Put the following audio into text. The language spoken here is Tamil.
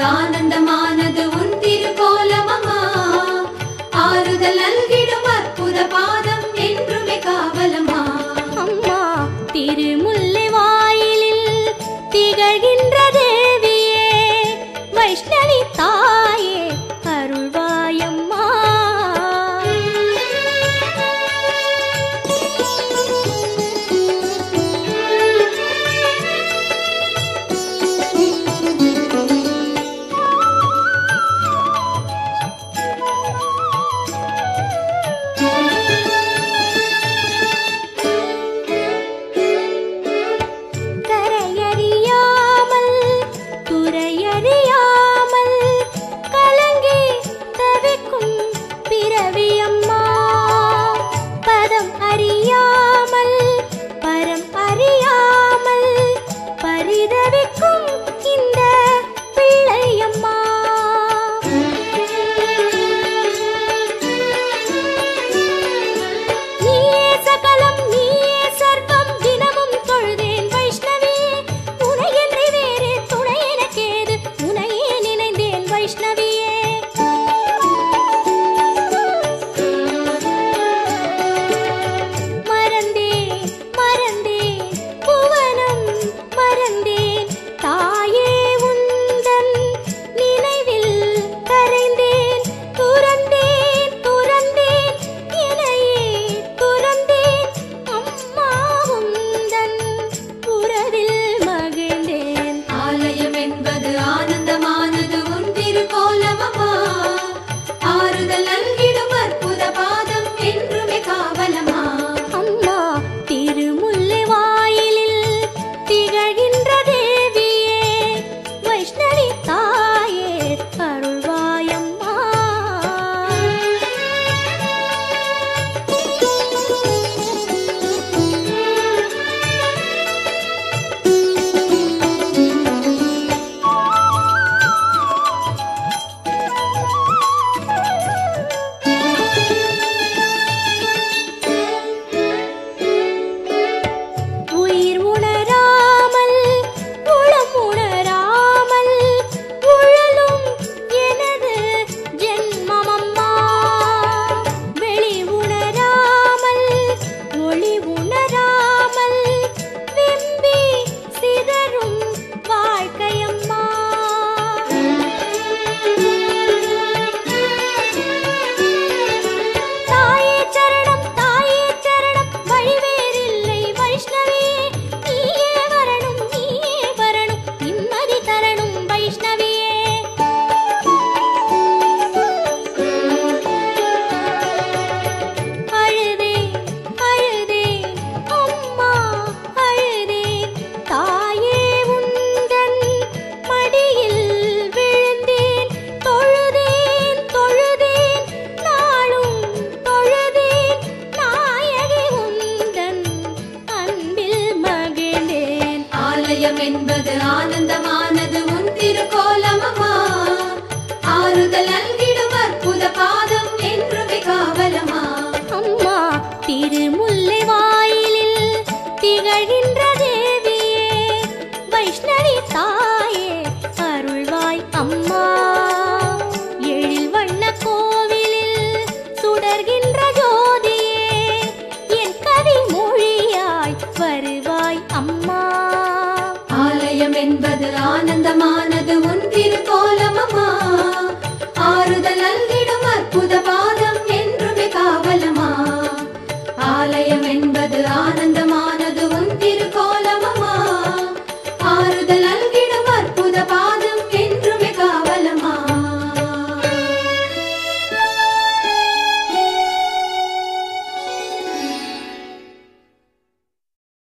ஆனந்தமானது உன் திருக்கோலமம்மா ஆறுதல் நல்கிடும் அற்புத பாதம் என்றுமே காவலம்மா அம்மா திருமுல்லை வாயிலில் திகழ்கின்ற தேவியே வைஷ்ணவி தாயே அருள்வாயம்மா கரையறியாமல் துறையறியாமல் கலங்கி தவிக்கும் பிறவியம்மா பதம் அறியாமல் பரம் அறியாமல் பரிதவிக்கும் இந்த பிள்ளையம்மா நீயே சகலம் நீயே சர்வம் தினமும் தொழுதேன் வைஷ்ணவியே உனையன்றி வேறு துணை எனக்கேது உனையே நினைந்தேன் வைஷ்ணவியே மறந்தேன் மறந்தேன் புவனம் மறந்தேன் தாயே உந்தன் நினைவில் கரைந்தேன் துறந்தேன் துறந்தேன் இணையே துறந்தேன் அம்மா உந்தன் உறவில் மகிழ்ந்தேன் ஆலயம் என்பது ஆனந்தமானது உன் திருக்கோலமம்மா ஆறுதல் நல்கிடும் அற்புத பாதம் என்றுமே காவலம்மா அம்மா திருமுல்லை வாயிலில் திகழ்கின்ற தேவியே வைஷ்ணவி தாயே அருள்வாயம்மா உயிர் உணராமல் உளம் உணராமல் உழலும் எனது ஜென்மமம்மா வெளி உணராமல் ஒளி உணராமல் வெம்பி சிதறும் வாழ்க்கையம்மா தாயே சரணம் தாயே சரணம் வழிவேறில்லை வைஷ்ணவியே நீயே வரணும் நீயே வரணும் நிம்மதி தரணும் வைஷ்ணவியே அழுதேன் அழுதேன் அம்மா அழுதேன் தாயே உந்தன் மடியில் விழுந்தேன் தொழுதேன் தொழுதேன் நாளும் தொழுதேன் நாயகி உந்தன் அன்பில் மகிழ்ந்தேன் ஆலயம் என்பது ஆனந்தமானது உன் திருக்கோலமம்மா ஆறுதல்